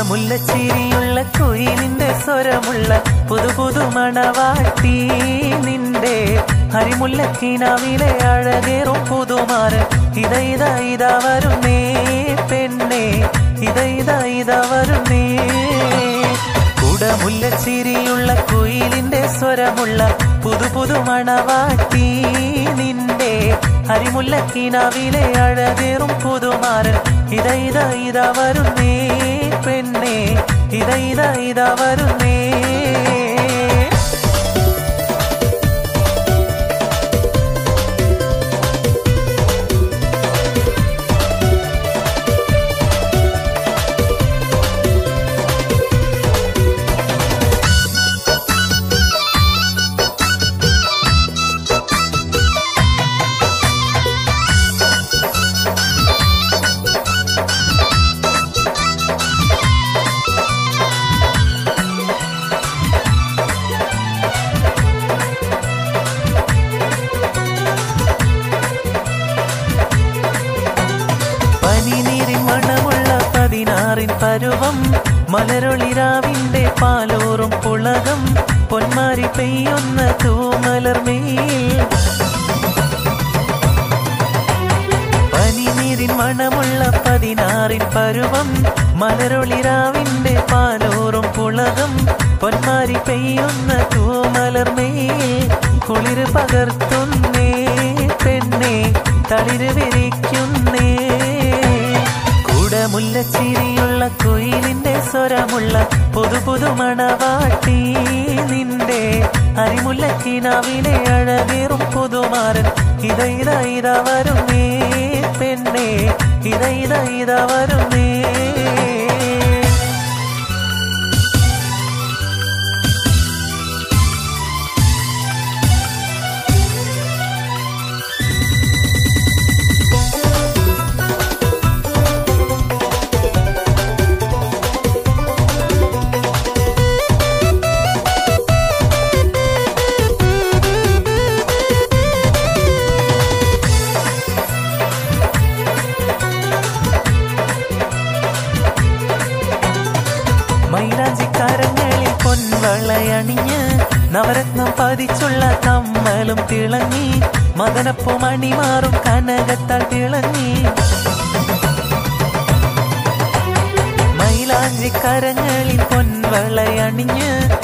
കുടമുല്ലച്ചിരിയുള്ള കുയിലിന്റെ സ്വരമുള്ള പുതു പുതു മണവാട്ടി നിന്റെ ഹരിമുല്ലക്കിനാവിലെ അഴകേറും പുതുമാരൻ ഇത ഇത ഇത വരുന്നേ പെണ്ണേ ഇത ഇത ഇത വരുന്നേ കുടമുല്ലച്ചിരിയുള്ള കുയിലിന്റെ സ്വരമുള്ള പുതു പുതു മണവാട്ടി നിന്റെ ഹരിമുല്ലക്കിനാവിലെ അഴകേറും പുതുമാരൻ ഇത ഇത ഇത വരുന്നേ പെണ്ണേ ഇത ഇത ഇത വരുന്നേ പനിനീരിൻ മണമുള്ള പതിനാറിൻ പരുവം മലരൊളിരാവിന്റെ പാലോറും പുളകം പൊന്മാരി പെയ്യുന്ന തൂമലർമേൽ പനിനീരിൻ മണമുള്ള പതിനാറിൻ പരുവം മലരൊളിരാവിന്റെ പാലോറും പുളകം പൊന്മാരി പെയ്യുന്ന തൂമലർമേൽ കുളിര് പകർത്തുന്നേ പെണ്ണേ തളിര് വിരിക്കുന്നേ കുടമുല്ലച്ചിരിയുള്ള കുയിലിന്റെ സ്വരമുള്ള പുതു പുതു മണവാട്ടി നിന്റെ അരിമുല്ലക്കിനാവിലെ അഴകേറും പുതുമാരൻ ഇത ഇത ഇത വരുന്നേ പെണ്ണേ ഇത ഇത ഇത വരുന്നേ മൈലാഞ്ചിക്കാരങ്ങളിൽ പൊൻവളയണിഞ്ഞ് നവരത്നം പതിച്ചുള്ള കമ്മലും തിളങ്ങി മദനപ്പൂ മണിമാറും കനകത്താൽ തിളങ്ങി മൈലാഞ്ചിക്കരങ്ങളിൽ പൊൻവളയണിഞ്ഞ്